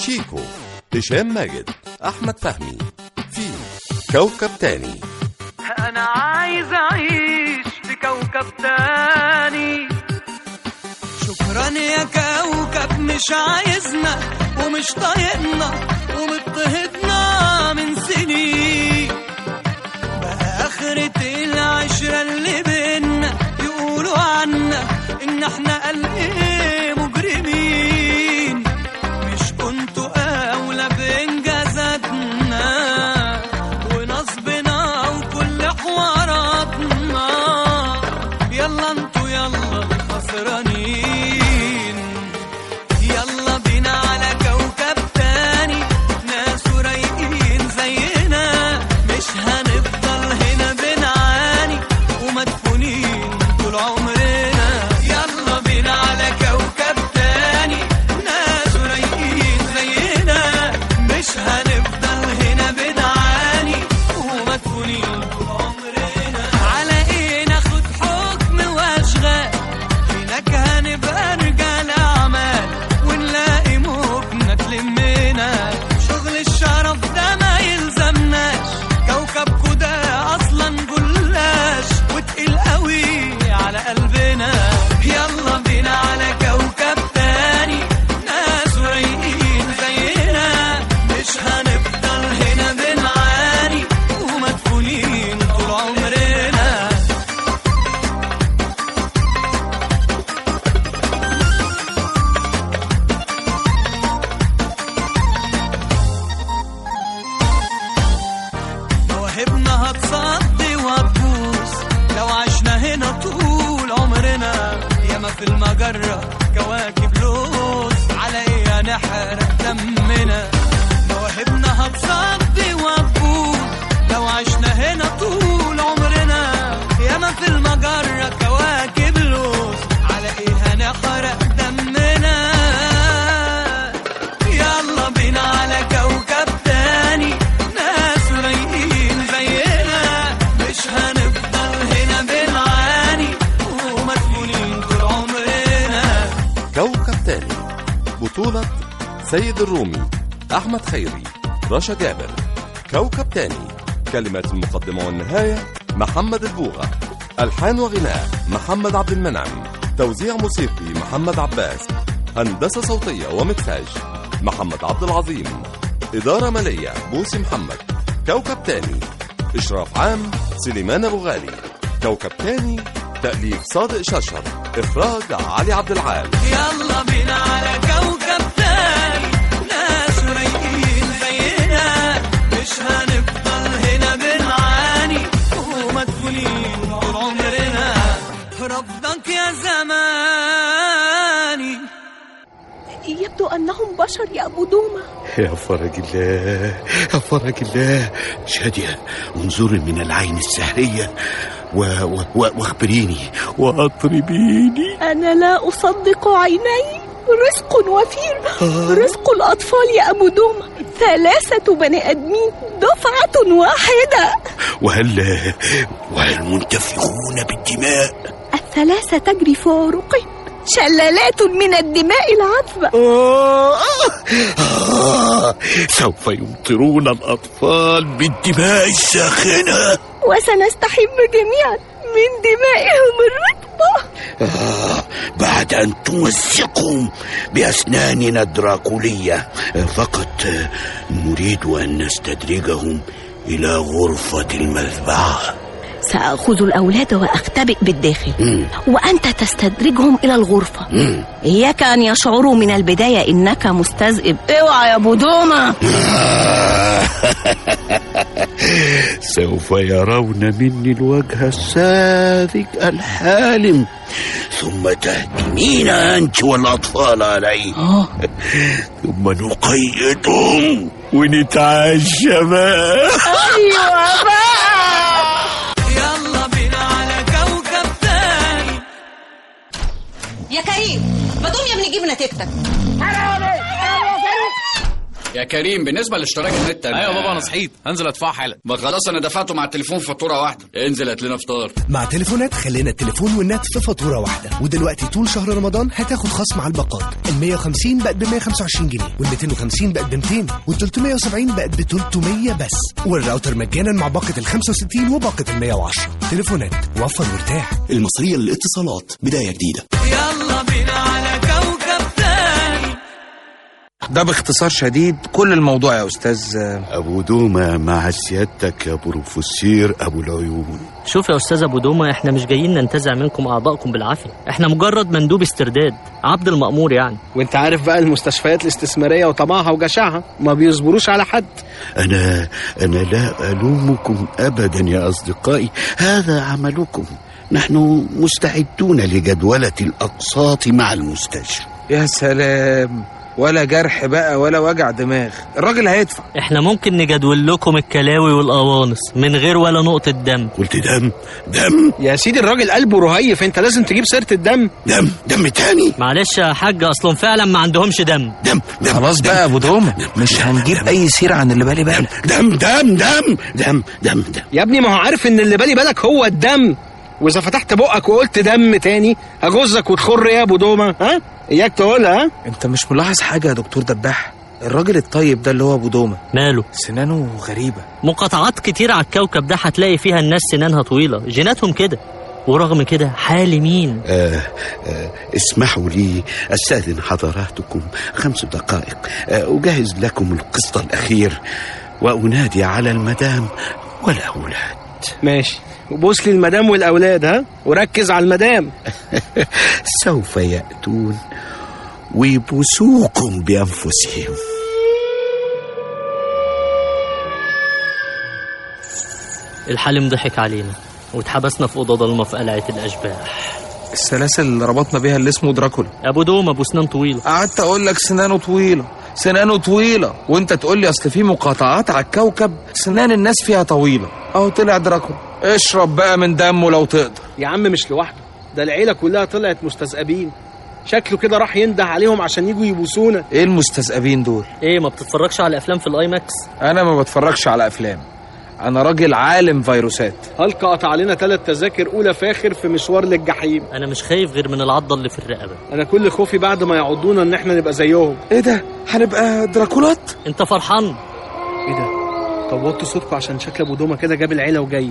شيكو هشام ماجد أحمد فهمي في كوكب تاني انا عايز اعيش في كوكب تاني شكرا يا كوكب مش عايزنا ومش طايقنا ومضطهدنا من سنين بقى آخرة العشرة اللي بينا يقولوا عنا إن إحنا قال إيه مجرمين مش كنتوا أولى بإنجازاتنا ونصبنا وكل حواراتنا يلا انتوا يلا الخسرانين يلا بينا على كوكب تاني ناس رايقين زينا مش هنفضل هنا بنعاني ومدفونين طول عمرنا يلا بينا على كوكب تاني ناس رايقين زينا مش هنفضل هنا بنعاني ومدفونين طول عمرنا على ايه ناخد حكم واشغال هناك هنبقى رجال اعمال ونلاقي مبنى تلمنا شغل الشرف ده ما يلزمناش كوكبكو ده اصلا جلاش وتقيل قوي على قلبنا يلا بينا على كوكب تاني ناس رايقين زينا مش هنفضل هنا بنعاني ومدفونين طول عمرنا مواهبنا هتصدي وهتبوظ لو عشنا هنا طول عمرنا ياما في المجرة كواكب لوز على ايه هنحرق دمنا مواهبنا هتصدي وهتبوظ لو عشنا هنا طول عمرنا ياما في المجرة كواكب لوز على ايه هنحرق دمنا يلا بينا على كوكب تاني ناس رايقين زينا مش هنفضل هنا بنعاني ومدفونين طول عمرنا كوكب تاني بطولة سيد الرومي أحمد خيري رشا جابر كوكب تاني كلمات المقدمة والنهاية محمد البوغة ألحان وغناء محمد عبد المنعم توزيع موسيقي محمد عباس هندسة صوتية ومكساج محمد عبد العظيم إدارة مالية بوسي محمد كوكب تاني إشراف عام سليمان أبو غالي كوكب تاني تأليف صادق ششر إخراج علي عبد العال يلا بينا على كوكب تاني ناس رايقين زينا مش هنفضل هنا بنعاني ومدفونين طول عمرنا رفضك يا زماني يبدو أنهم بشر يا أبو دومة يا فرج الله يا فرج الله شادية انظري من العين السحرية و... و... و... واخبريني واطربيني أنا لا أصدق عيني رزق وفير رزق الأطفال يا أبو دومة ثلاثة بني آدمين دفعة واحدة وهل وهل منتفخون بالدماء الثلاثة تجري في عروقهم شلالات من الدماء العذبة آه آه سوف يمطرون الأطفال بالدماء الساخنة وسنستحم جميعا من دمائهم الرطبة آه بعد أن تمزقهم بأسناننا الدراكولية آه، فقط آه، نريد أن نستدرجهم إلى غرفة المذبحة سأخذ الأولاد وأختبئ بالداخل مم. وأنت تستدرجهم إلى الغرفة مم. إياك أن يشعروا من البداية إنك مستذئب اوعى يا أبو دومة سوف يرون مني الوجه الساذج الحالم ثم تهجمين أنت والأطفال عليه آه ثم نقيدهم ونتعشى بقى أيوة بقى يلا بينا على كوكب تاني يا كريم ما تقوم يا ابني جيب نتيجتك يا كريم بالنسبه لاشتراك النت ايوه بابا انا صحيت هنزل ادفعه حالا ما خلاص انا دفعته مع التليفون فاتوره واحده انزل هات لنا فطار مع تليفونات خلينا التليفون والنت في فاتوره واحده ودلوقتي طول شهر رمضان هتاخد خصم على الباقات ال 150 بقت ب 125 جنيه وال 250 بقت ب 200 وال 370 بقت ب 300 بس والراوتر مجانا مع باقه ال 65 وباقه ال 110 تليفونات وفر وارتاح المصرية للاتصالات بداية جديدة يلا بينا على كوكب تاني ده باختصار شديد كل الموضوع يا استاذ ابو دومه مع سيادتك يا بروفيسير ابو العيون شوف يا استاذ ابو دومه احنا مش جايين ننتزع منكم اعضائكم بالعافيه احنا مجرد مندوب استرداد عبد المأمور يعني وانت عارف بقى المستشفيات الاستثماريه وطمعها وجشعها ما بيصبروش على حد انا انا لا الومكم ابدا يا اصدقائي هذا عملكم نحن مستعدون لجدوله الاقساط مع المستشفى يا سلام ولا جرح بقى ولا وجع دماغ الراجل هيدفع احنا ممكن نجدول لكم الكلاوي والقوانص من غير ولا نقطه دم قلت دم دم يا سيدي الراجل قلبه رهيف انت لازم تجيب سيره الدم دم دم تاني معلش يا حاج اصلهم فعلا ما عندهمش دم دم دم خلاص بقى يا ابو دومه مش هنجيب اي سيره عن اللي بالي بالك دم دم دم دم دم دم يا ابني ما هو عارف ان اللي بالي بالك هو الدم واذا فتحت بقك وقلت دم تاني هجوزك وتخر يا ابو دومه ها اياك تقولها ها انت مش ملاحظ حاجه يا دكتور دباح الراجل الطيب ده اللي هو ابو دومه ماله سنانه غريبه مقاطعات كتير على الكوكب ده هتلاقي فيها الناس سنانها طويله جيناتهم كده ورغم كده حال مين آه آه اسمحوا لي استاذن حضراتكم خمس دقائق آه اجهز لكم القسط الاخير وانادي على المدام والاولاد ماشي وبوس لي المدام والاولاد ها وركز على المدام سوف ياتون ويبوسوكم بانفسهم الحالم ضحك علينا واتحبسنا في اوضه ضلمه في قلعه الاشباح السلاسل اللي ربطنا بيها اللي اسمه دراكولا ابو دومه ابو سنان طويله قعدت اقول لك سنانه طويله سنانه طويله وانت تقول لي اصل في مقاطعات على الكوكب سنان الناس فيها طويله اهو طلع دراكولا اشرب بقى من دمه لو تقدر يا عم مش لوحده ده العيله كلها طلعت مستذئبين شكله كده راح ينده عليهم عشان يجوا يبوسونا ايه المستذئبين دول ايه ما بتتفرجش على افلام في الاي ماكس انا ما بتفرجش على افلام انا راجل عالم فيروسات هلقى قطع علينا ثلاث تذاكر اولى فاخر في مشوار للجحيم انا مش خايف غير من العضه اللي في الرقبه انا كل خوفي بعد ما يعضونا ان احنا نبقى زيهم ايه ده هنبقى دراكولات انت فرحان ايه ده طب وطوا صوتكم عشان شكل ابو دومه كده جاب العيله وجاي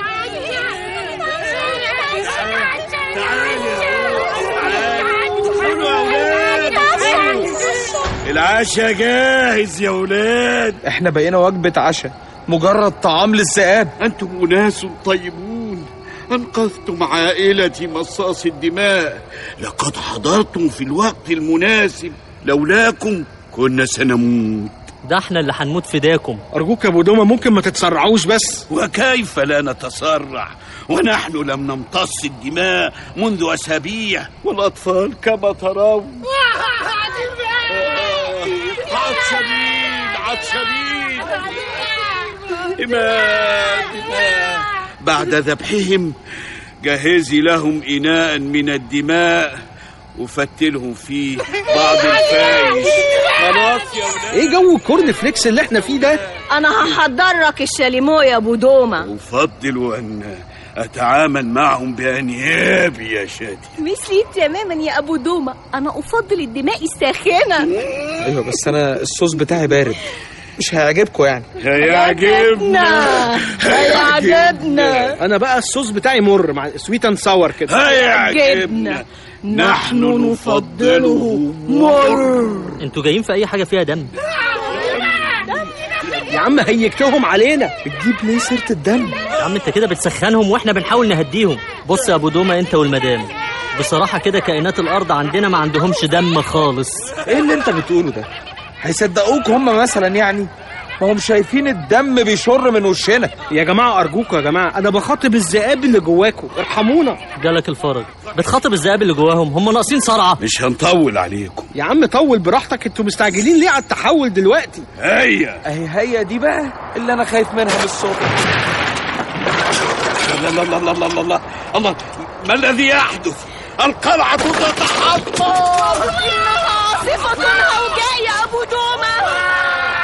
العشاء جاهز يا ولاد احنا بقينا وجبه عشاء مجرد طعام للذئاب انتم اناس طيبون انقذتم عائلتي مصاص الدماء لقد حضرتم في الوقت المناسب لولاكم كنا سنموت ده احنا اللي هنموت فداكم ارجوك يا ابو دومه ممكن ما تتسرعوش بس وكيف لا نتسرع ونحن لم نمتص الدماء منذ اسابيع والاطفال كما ترون عطشانين عطشانين دماء دماء بعد ذبحهم جهزي لهم إناء من الدماء وفتلهم فيه بعض الفايش خلاص يا ولاد ايه جو الكورن فليكس اللي احنا فيه ده انا هحضر لك الشاليمو يا ابو دومه أفضل أن أتعامل معهم بأنيابي يا شادي مثلي تماما يا ابو دومه انا افضل الدماء الساخنه ايوه بس انا الصوص بتاعي بارد مش هيعجبكم يعني هيعجبنا هيعجبنا انا بقى الصوص بتاعي مر مع سويت اند ساور كده هيعجبنا نحن نفضله مر انتوا جايين في اي حاجه فيها دم يا عم هيجتهم علينا بتجيب ليه سيره الدم يا عم انت كده بتسخنهم واحنا بنحاول نهديهم بص يا ابو دومه انت والمدام بصراحه كده كائنات الارض عندنا ما عندهمش دم خالص ايه اللي انت بتقوله ده هيصدقوك هم مثلا يعني ما هم شايفين الدم بيشر من وشنا يا جماعه ارجوكوا يا جماعه انا بخاطب الذئاب اللي جواكوا ارحمونا جالك الفرج بتخاطب الذئاب اللي جواهم هم ناقصين صرعه مش هنطول عليكم يا عم طول براحتك انتوا مستعجلين ليه على التحول دلوقتي هيا اهي هي دي بقى اللي انا خايف منها من الصبح الله الله الله الله الله الله الله ما الذي يحدث القلعة تتحطم إنها عاصفة هوجاء يا أبو دومة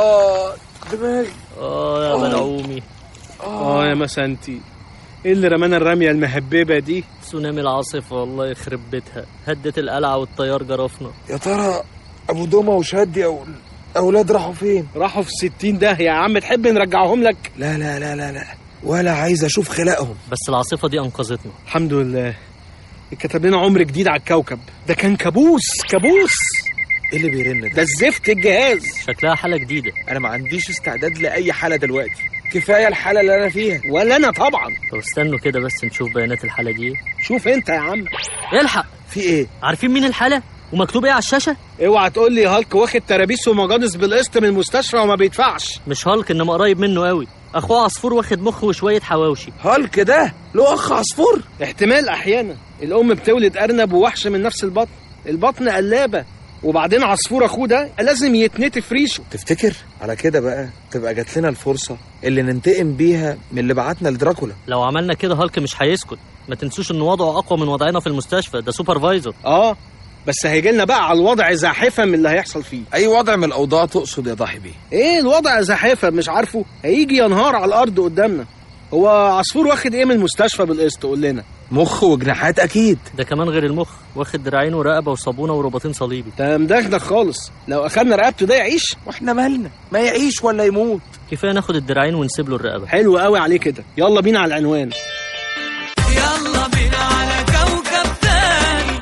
اه دماغي اه يا بلعومي اه يا مسانتي ايه اللي رمانا الرميه المهببه دي تسونامي العاصفة والله يخرب بيتها هدت القلعة والطيار جرفنا يا ترى ابو دومه وشادي او اولاد راحوا فين راحوا في ستين ده يا عم تحب نرجعهم لك لا لا لا لا لا ولا عايز اشوف خلقهم بس العاصفة دي أنقذتنا الحمد لله اتكتب لنا عمر جديد على الكوكب ده كان كابوس كابوس ايه اللي بيرن ده ده الزفت الجهاز شكلها حالة جديدة انا ما عنديش استعداد لاي حاله دلوقتي كفايه الحاله اللي انا فيها ولا انا طبعا طب استنوا كده بس نشوف بيانات الحالة دي شوف انت يا عم الحق في ايه عارفين مين الحالة ومكتوب ايه على الشاشة اوعى تقول لي هالك واخد ترابيس ومجانس بالقسط من المستشفى وما بيدفعش مش هالك انما قريب منه قوي اخوه عصفور واخد مخ وشوية حواوشي هالك ده له اخ عصفور احتمال احيانا الام بتولد ارنب ووحش من نفس البطن البطن قلابه وبعدين عصفور اخوه ده لازم يتنتف ريشه تفتكر على كده بقى تبقى جات لنا الفرصه اللي ننتقم بيها من اللي بعتنا لدراكولا لو عملنا كده هالك مش هيسكت ما تنسوش ان وضعه اقوى من وضعنا في المستشفى ده سوبرفايزر اه بس هيجي لنا بقى على الوضع زاحفه من اللي هيحصل فيه اي وضع من الاوضاع تقصد يا ضاحي بيه ايه الوضع زاحفه مش عارفه هيجي ينهار على الارض قدامنا هو عصفور واخد ايه من المستشفى بالقسط قول لنا مخ وجناحات اكيد ده كمان غير المخ واخد دراعين ورقبة وصابونة ورباطين صليبي ده مدغدغ خالص لو اخدنا رقبته ده يعيش واحنا مالنا ما يعيش ولا يموت كفاية ناخد الدراعين ونسيب له الرقبة حلو قوي عليه كده يلا بينا على العنوان يلا بينا على كوكب تاني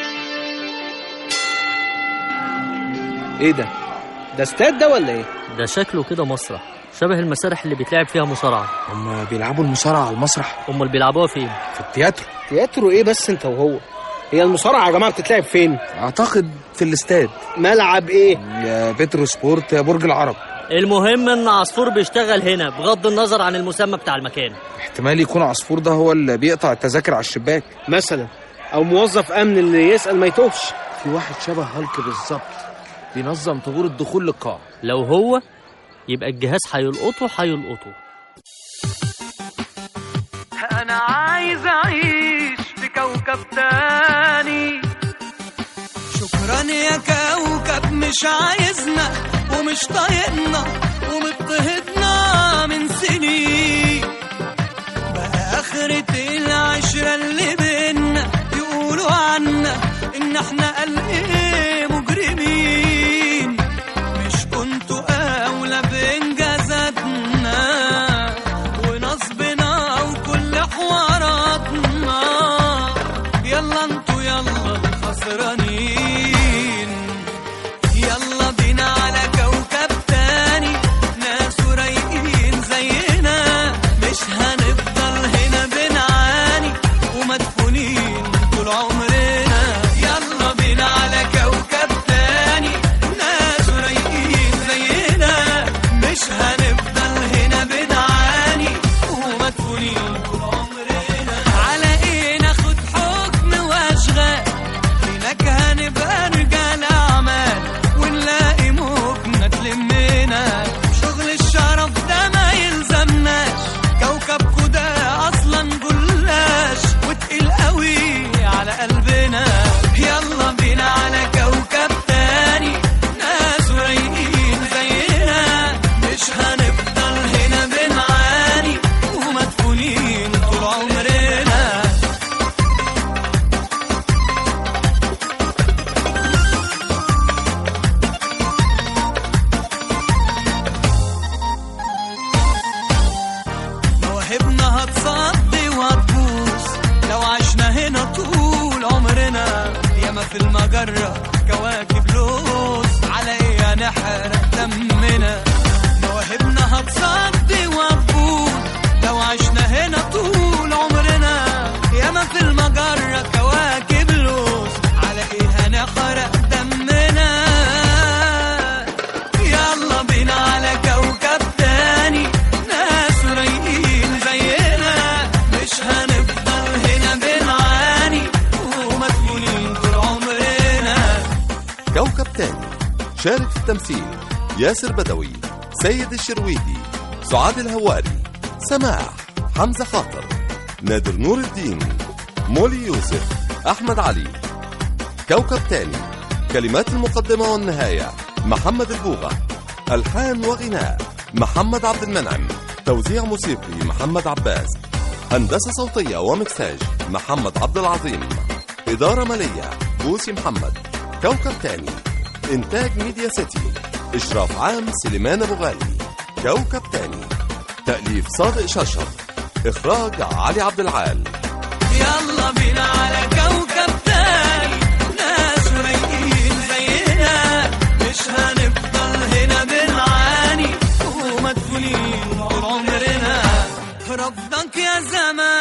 ايه ده ده استاد ده ولا ايه ده شكله كده مسرح شبه المسارح اللي بيتلعب فيها مصارعة هم بيلعبوا المصارعه على المسرح امال بيلعبوها فين في التياترو تياترو ايه بس انت وهو هي المصارعه يا جماعه بتتلعب فين اعتقد في الاستاد ملعب ايه يا بترو سبورت يا برج العرب المهم ان عصفور بيشتغل هنا بغض النظر عن المسمى بتاع المكان احتمال يكون عصفور ده هو اللي بيقطع التذاكر على الشباك مثلا او موظف امن اللي يسال ما يتوهش في واحد شبه هالك بالظبط بينظم طابور الدخول للقاعه لو هو يبقى الجهاز هيلقطه هيلقطه انا عايز اعيش في كوكب تاني شكرا يا كوكب مش عايزنا ومش طايقنا ومضطهدنا من سنين بقى آخرة العشرة اللي بينا يقولوا عنا إن إحنا قال إيه مجرمين مش كنتوا أولى بإنجازاتنا ونصبنا وكل حواراتنا يلا انتوا يلا الخسرانين يلا بينا على كوكب تاني ناس رايقين زينا مش هنفضل هنا بنعاني ومدفونين طول عمرنا يلا بينا على كوكب تاني ناس رايقين زينا مش هنفضل هنا بنعاني ومدفونين طول عمرنا على ايه ناخد حكم واشغال هناك هنبقى رجال اعمال ونلاقي مكنة تلمنا شغل الشرف ده ما يلزمناش كوكبكو ده اصلا جلاش وتقيل قوي على قلبنا يلا بينا على كوكب تاني ناس رايقين زينا مش هنفضل هنا بنعاني ومدفونين طول عمرنا مواهبنا هتصدي وهتبوظ لو عشنا هنا طول عمرنا ياما في المجرة كواكب لوز على ايه هنحرق دمنا مواهبنا هتصدي وهتبوظ لو عشنا هنا طول عمرنا ياما في المجرة كواكب لوز على ايه هنحرق دمنا يلا بينا على كوكب تاني ناس رايقين زينا مش هنفضل هنا بنعاني ومدفونين طول عمرنا كوكب تاني شارك في التمثيل ياسر بدوي سيد الشرويدي سعاد الهواري سماح حمزة خاطر نادر نور الدين مولي يوسف أحمد علي كوكب تاني كلمات المقدمة والنهاية محمد البوغة ألحان وغناء محمد عبد المنعم توزيع موسيقي محمد عباس هندسة صوتية ومكساج محمد عبد العظيم إدارة مالية بوسي محمد كوكب تاني إنتاج ميديا سيتي إشراف عام سليمان أبو غالي كوكب تاني تأليف صادق شرشف إخراج علي عبد العال يلا بينا على كوكب تاني ناس رايقين زينا مش هنفضل هنا بنعاني ومدفونين طول عمرنا رفضك يا زمان